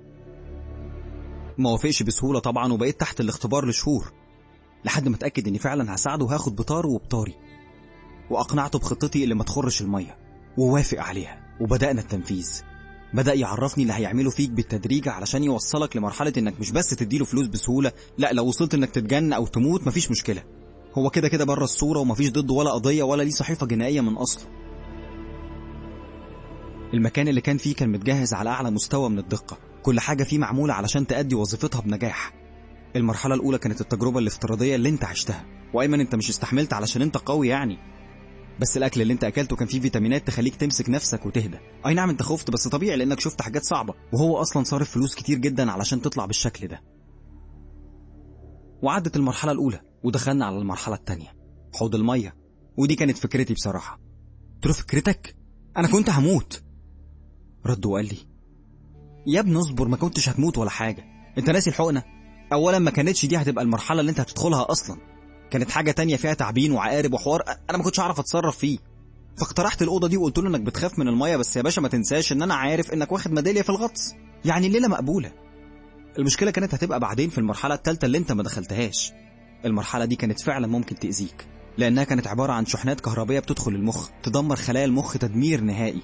ما وافقش بسهولة طبعا وبقيت تحت الاختبار لشهور لحد ما اتأكد اني فعلا هساعده وهاخد بطاره وبطاري واقنعته بخطتي اللي ما تخرش المية ووافق عليها وبدأنا التنفيذ بدأ يعرفني اللي هيعمله فيك بالتدريج علشان يوصلك لمرحلة انك مش بس تديله فلوس بسهولة لا لو وصلت انك تتجن او تموت مفيش مشكلة هو كده كده بره الصورة ومفيش ضده ولا قضية ولا ليه صحيفة جنائية من أصله المكان اللي كان فيه كان متجهز على أعلى مستوى من الدقة كل حاجة فيه معمولة علشان تأدي وظيفتها بنجاح المرحلة الأولى كانت التجربة الافتراضية اللي انت عشتها وأيمن انت مش استحملت علشان انت قوي يعني بس الأكل اللي انت أكلته كان فيه فيتامينات تخليك تمسك نفسك وتهدى أي نعم انت خفت بس طبيعي لأنك شفت حاجات صعبة وهو أصلا صارف فلوس كتير جدا علشان تطلع بالشكل ده وعدت المرحلة الأولى ودخلنا على المرحلة التانية حوض المية ودي كانت فكرتي بصراحة قلت له فكرتك أنا كنت هموت رد وقال لي يا ابني اصبر ما كنتش هتموت ولا حاجة انت ناسي الحقنة اولا ما كانتش دي هتبقى المرحلة اللي انت هتدخلها اصلا كانت حاجة تانية فيها تعبين وعقارب وحوار انا ما كنتش اعرف اتصرف فيه فاقترحت الأوضة دي وقلت له انك بتخاف من المية بس يا باشا ما تنساش ان انا عارف انك واخد ميدالية في الغطس يعني الليلة مقبولة المشكلة كانت هتبقى بعدين في المرحلة التالتة اللي انت ما دخلتهاش المرحلة دي كانت فعلا ممكن تأذيك لأنها كانت عبارة عن شحنات كهربية بتدخل المخ تدمر خلايا المخ تدمير نهائي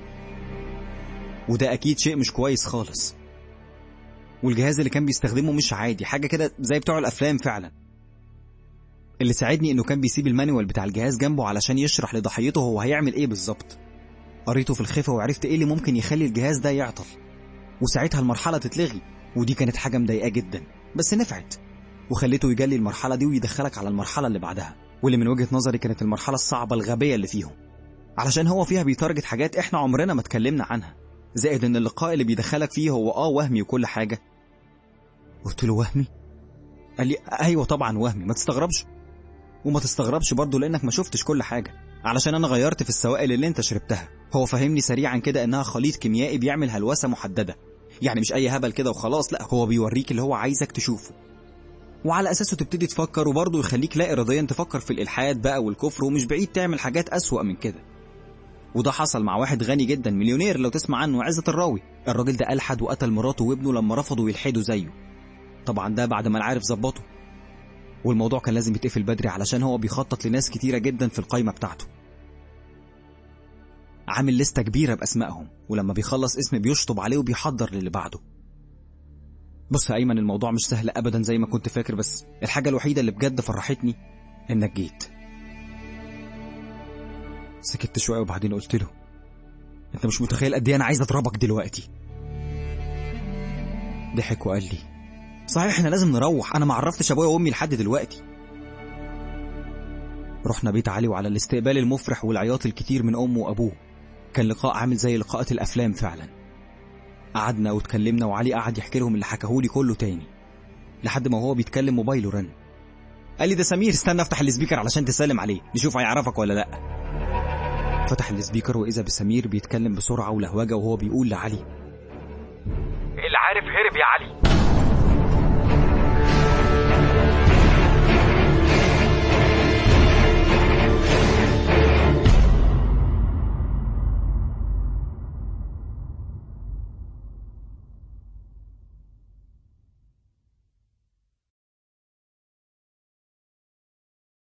وده أكيد شيء مش كويس خالص والجهاز اللي كان بيستخدمه مش عادي حاجة كده زي بتوع الأفلام فعلا اللي ساعدني إنه كان بيسيب المانيوال بتاع الجهاز جنبه علشان يشرح لضحيته هو هيعمل إيه بالظبط قريته في الخفة وعرفت إيه اللي ممكن يخلي الجهاز ده يعطل وساعتها المرحلة تتلغي ودي كانت حاجة مضايقاه جدا بس نفعت وخليته يجلي المرحلة دي ويدخلك على المرحلة اللي بعدها واللي من وجهة نظري كانت المرحلة الصعبة الغبية اللي فيهم علشان هو فيها بيتارجت حاجات احنا عمرنا ما اتكلمنا عنها زائد ان اللقاء اللي بيدخلك فيه هو اه وهمي وكل حاجة قلت له وهمي قال لي ايوه طبعا وهمي ما تستغربش وما تستغربش برضه لانك ما شفتش كل حاجة علشان انا غيرت في السوائل اللي انت شربتها هو فهمني سريعا كده انها خليط كيميائي بيعمل هلوسة محددة يعني مش اي هبل كده وخلاص لا هو بيوريك اللي هو عايزك تشوفه وعلى اساسه تبتدي تفكر وبرضه يخليك لا اراديا تفكر في الالحاد بقى والكفر ومش بعيد تعمل حاجات اسوأ من كده وده حصل مع واحد غني جدا مليونير لو تسمع عنه عزة الراوي الراجل ده ألحد وقتل مراته وابنه لما رفضوا يلحدوا زيه طبعا ده بعد ما العارف ظبطه والموضوع كان لازم يتقفل بدري علشان هو بيخطط لناس كتيرة جدا في القايمة بتاعته عامل لستة كبيرة بأسمائهم ولما بيخلص اسم بيشطب عليه وبيحضر للي بعده بص يا أيمن الموضوع مش سهل أبدا زي ما كنت فاكر بس الحاجة الوحيدة اللي بجد فرحتني إنك جيت سكت شوية وبعدين قلت له أنت مش متخيل قد إيه أنا عايز أضربك دلوقتي ضحك وقال لي صحيح احنا لازم نروح أنا ما عرفتش أبويا وأمي لحد دلوقتي رحنا بيت علي وعلى الاستقبال المفرح والعياط الكتير من أمه وأبوه كان لقاء عامل زي لقاءات الأفلام فعلا قعدنا واتكلمنا وعلي قعد يحكي لهم اللي حكاهولي كله تاني لحد ما هو بيتكلم موبايله رن قال لي ده سمير استنى افتح السبيكر علشان تسلم عليه نشوف هيعرفك ولا لا فتح السبيكر واذا بسمير بيتكلم بسرعه ولهوجه وهو بيقول لعلي اللي عارف هرب يا علي